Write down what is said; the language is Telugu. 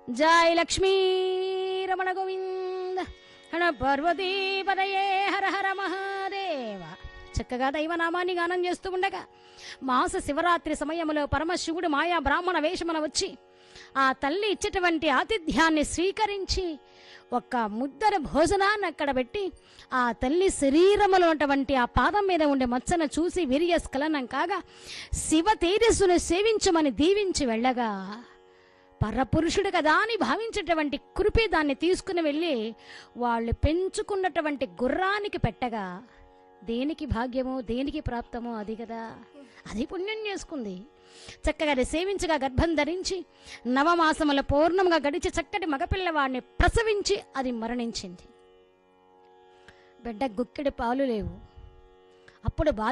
జై లక్ష్మీ రమణ గోవింద హణ పార్వతీ పదయే హర హర మహాదేవ చక్కగా దైవనామాన్ని గానం చేస్తూ ఉండగా మాస శివరాత్రి సమయంలో పరమశివుడు మాయా బ్రాహ్మణ వేషమున వచ్చి ఆ తల్లి ఇచ్చేటువంటి ఆతిథ్యాన్ని స్వీకరించి ఒక్క ముద్దర భోజనాన్ని అక్కడ పెట్టి ఆ తల్లి శరీరములో ఉన్నటువంటి ఆ పాదం మీద ఉండే మచ్చను చూసి వీర్య స్ఖలనం కాగా శివ తేజస్సును సేవించమని దీవించి వెళ్ళగా పరపురుషుడు కదా అని భావించేటువంటి కురిపి దాన్ని తీసుకుని వెళ్ళి వాళ్ళు పెంచుకున్నటువంటి గుర్రానికి పెట్టగా దేనికి భాగ్యమో దేనికి ప్రాప్తమో అది కదా అది పుణ్యం చేసుకుంది చక్కగా అది సేవించగా గర్భం ధరించి నవమాసముల పూర్ణంగా గడిచి చక్కటి మగపిల్లవాడిని ప్రసవించి అది మరణించింది బిడ్డ గుక్కెడి పాలు లేవు అప్పుడు